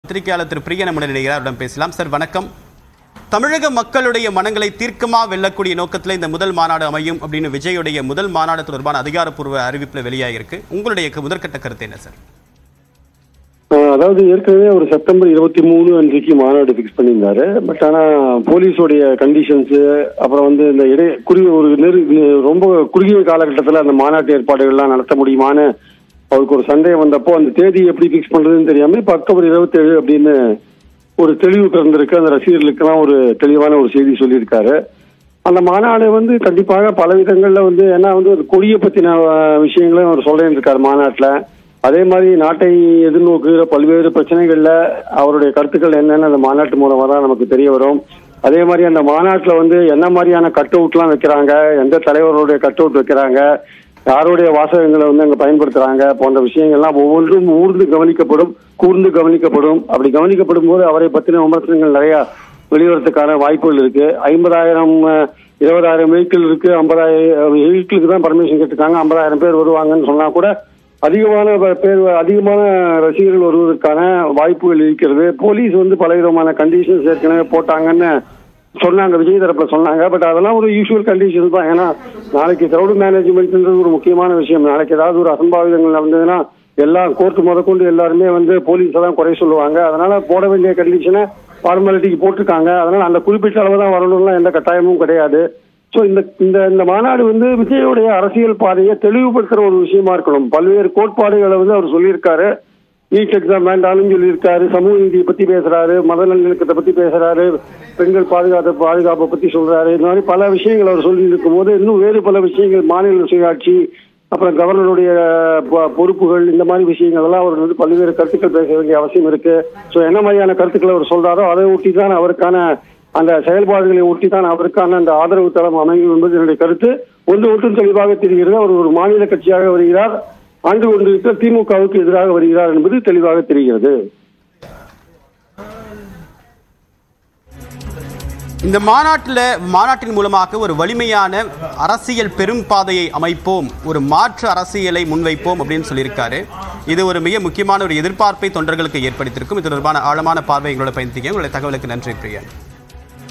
பத்திரிகையாளர் திரு பிரிய நம்முடன் இணைகிறார் அவரிடம் பேசலாம் சார் வணக்கம் தமிழக மக்களுடைய மனங்களை தீர்க்கமா வெல்லக்கூடிய நோக்கத்தில் இந்த முதல் மாநாடு அமையும் அப்படின்னு விஜயுடைய முதல் மாநாடு தொடர்பான அதிகாரப்பூர்வ அறிவிப்பில் வெளியாகிருக்கு உங்களுடைய க- முதற்கட்ட கருத்து என்ன சார் ஆஹ் அதாவது ஏற்கனவே ஒரு செப்டம்பர் இருபத்தி மூணு அன்றைக்கு மாநாடு ஃபிக்ஸ் பண்ணியிருந்தாரு பட் ஆனா போலீஸோடைய கண்டிஷன்ஸ் அப்புறம் வந்து இந்த இடை குறுகிய ஒரு நெரு நெ- ரொம்ப குறுகிய காலகட்டத்தில் அந்த மாநாட்டு ஏற்பாடுகள்லாம் நடத்த முடியுமான்னு அவருக்கு ஒரு சந்தேகம் வந்தப்போ அந்த தேதி எப்படி ஃபிக்ஸ் பண்றதுன்னு தெரியாம இப்போ அக்டோபர் இருபத்தேழு அப்படின்னு ஒரு தெளிவு பிறந்திருக்கு அந்த ரசிகர்களுக்கெல்லாம் ஒரு தெளிவான ஒரு செய்தி சொல்லியிருக்காரு அந்த மாநாடு வந்து கண்டிப்பாக பல விதங்கள்ல வந்து ஏன்னா வந்து ஒரு கொடியை பத்தின அஹ், விஷயங்களும் அவர் சொல்லிட்டு இருக்காரு மாநாட்டுல அதே மாதிரி நாட்டை எதிர்நோக்குகிற பல்வேறு பிரச்சனைகள்ல அவருடைய கருத்துக்கள் என்னன்னு அந்த மாநாட்டு மூலமா தான் நமக்கு தெரிய வரும் அதே மாதிரி அந்த மாநாட்டுல வந்து என்ன மாதிரியான கட் அவுட்லாம் வைக்கிறாங்க எந்த தலைவர்களுடைய கட் அவுட் வைக்கிறாங்க யாருடைய வாசகங்களை வந்து அங்க பயன்படுத்துறாங்க போன்ற விஷயங்கள்லாம் ஒவ்வொன்றும் ஊர்ந்து கவனிக்கப்படும் கூர்ந்து கவனிக்கப்படும் அப்படி கவனிக்கப்படும் போது அவரை பத்தின விமர்சனங்கள் நிறைய வெளிவரத்துக்கான வாய்ப்புகள் இருக்கு ஐம்பதாயிரம் அஹ், இருபதாயிரம் வெஹிக்கிள் இருக்கு ஐம்பதாயிரம் வெஹிக்கிளுக்கு தான் பர்மிஷன் கேட்டிருக்காங்க ஐம்பதாயிரம் பேர் வருவாங்கன்னு சொன்னா கூட அதிகமான ப- பேர் அதிகமான ரசிகர்கள் வருவதற்கான வாய்ப்புகள் இருக்கிறது போலீஸ் வந்து பலவிதமான கண்டிஷன்ஸ் ஏற்கனவே போட்டாங்கன்னு சொன்னாங்க விஜய் தரப்புல சொன்னாங்க பட் அதெல்லாம் ஒரு யூஷுவல் கண்டிஷன் தான் ஏன்னா நாளைக்கு கிரௌடு மேனேஜ்மெண்ட்ன்றது ஒரு முக்கியமான விஷயம் நாளைக்கு ஏதாவது ஒரு அசம்பாவிதங்கள் நடந்ததுன்னா எல்லா கோர்ட்டு முதற்கொண்டு எல்லாருமே வந்து போலீஸ் தான் குறை சொல்லுவாங்க அதனால போட வேண்டிய கண்டிஷனை ஃபார்மாலிட்டிக்கு போட்டிருக்காங்க அதனால அந்த குறிப்பிட்ட அளவு தான் வரணும்லாம் எந்த கட்டாயமும் கிடையாது ஸோ இந்த இந்த இந்த மாநாடு வந்து விஜயோடைய அரசியல் பாதையை தெளிவுபடுத்துற ஒரு விஷயமா இருக்கணும் பல்வேறு கோட்பாடுகளை வந்து அவர் சொல்லியிருக்காரு நீட் எக்ஸாம் வேண்டாம்னு சொல்லியிருக்காரு சமூக நீதியை பத்தி பேசுறாரு மத நல்லிணக்கத்தை பத்தி பேசுறாரு பெண்கள் பாதுகாப்பு பாதுகாப்பை பத்தி சொல்றாரு இந்த மாதிரி பல விஷயங்கள் அவர் சொல்லி இருக்கும் போது இன்னும் வேறு பல விஷயங்கள் மாநில சுயாட்சி அப்புறம் கவர்னருடைய பொ- பொறுப்புகள் இந்த மாதிரி விஷயங்கள் எல்லாம் அவர் வந்து பல்வேறு கருத்துக்கள் பேச வேண்டிய அவசியம் இருக்கு ஸோ என்ன மாதிரியான கருத்துக்களை அவர் சொல்றாரோ அதை ஒட்டி தான் அவருக்கான அந்த செயல்பாடுகளை ஒட்டி தான் அவருக்கான அந்த ஆதரவு தளம் அமையும் என்பது என்னுடைய கருத்து ஒன்று ஒன்றும் தெளிவாக தெரிகிறது அவர் ஒரு மாநில கட்சியாக வருகிறார் ஆண்டு கொண்டிருக்கிற திமுகவுக்கு எதிராக வருகிறார் என்பது தெளிவாக தெரிகிறது இந்த மாநாட்டில் மாநாட்டின் மூலமாக ஒரு வலிமையான அரசியல் பெரும் பாதையை அமைப்போம் ஒரு மாற்று அரசியலை முன்வைப்போம் அப்படின்னு சொல்லியிருக்காரு இது ஒரு மிக முக்கியமான ஒரு எதிர்பார்ப்பை தொண்டர்களுக்கு ஏற்படுத்தியிருக்கும் இது தொடர்பான ஆழமான பார்வை எங்களோட பயணித்தீங்க உங்களுடைய தகவலுக்கு நன்றி பிரியா